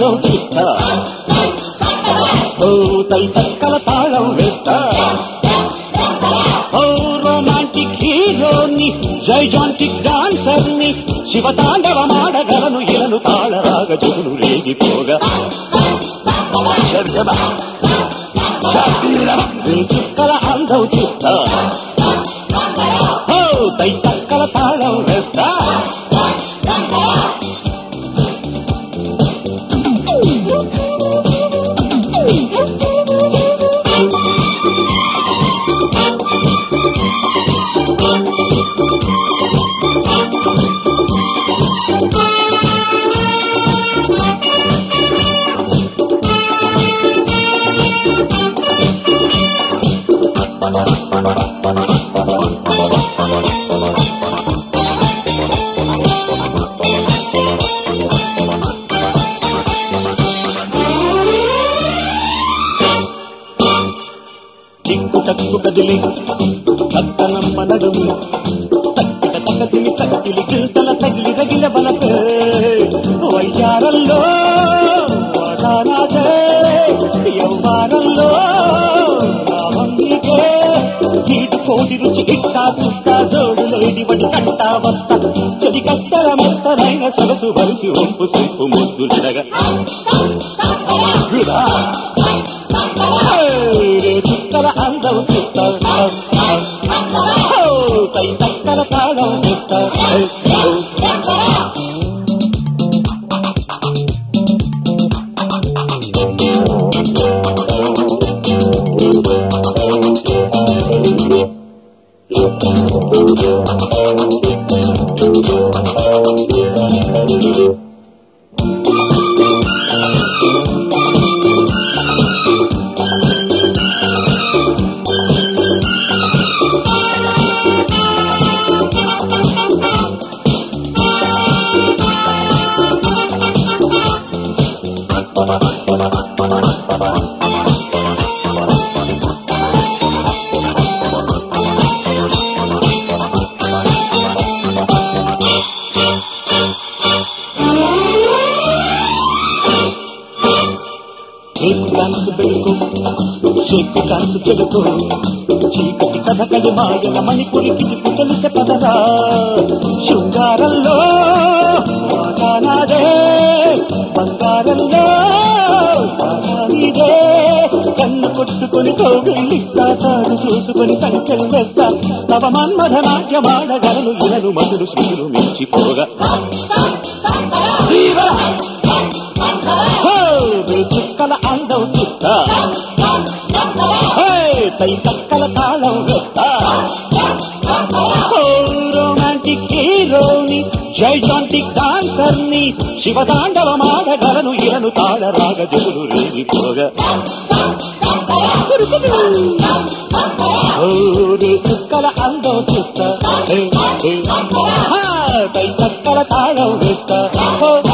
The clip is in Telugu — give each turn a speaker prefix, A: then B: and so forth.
A: అందం చూస్తా ఓ తై తక్కల తాళం వేస్తా ఓ రొమాంటిక్ హీరోని జైజాంటిక్ డాన్సర్ ని శివతాండవమాడగలను ఇలను తాళరాగ జగులు రేగిపోగా శర్గమ శరీరం నీ చుక్కల అందం చూస్తా ఓ తై తక్కల తాళం వేస్తా చిక్కు చక్కు కదిలి చక్కనమ్మ నడుము తక్కిట తకతిలి చక్కిలి గిల్తల తగిలి రగిల బలపే వైచారంలో వాడానాదే యవ్వారంలో రావంగికే నీటి కోటి రుచి ఇట్టా చూస్తా జోడు లేడి వడి కట్టా వస్తా చెది కట్టల మెత్తనైన సొగసు వలిసి ఒంపు సొంపు ముద్దులుడగా వృధా రే చుక్కల అందం చూస్తా పై తక్కల తాళం వేస్తా షేకు డాన్స్ బెడుకు షేకు డాన్స్ చెడుకు చీకటి కథకడి మాయల మణిపురికి తెలిసే పదరా శృంగారంలో వాటానాదే బంగారంలో వాటానిదే కన్ను కొట్టుకొని కౌగిలిస్తా తాడు చూసుకొని సంఖ్యలు వేస్తా తవ మన్మథ నాట్యమాడగలను ఇలను మధుడు శృతులు మించిపోగా జీవ హో, నీ చుక్కల అందం చూస్తా హే, పై తక్కల తాళం వేస్తా ఓ, రొమాంటిక్ హీరోని జైజాంటిక్ డాన్సర్ ని శివతాండవమాడగలను ఇలను తాళరాగ జగులు రేగిపోగా ఓ, నీ చుక్కల అందం చూస్తా హే, హే. హా, పై తక్కల తాళం వేస్తా ఓ,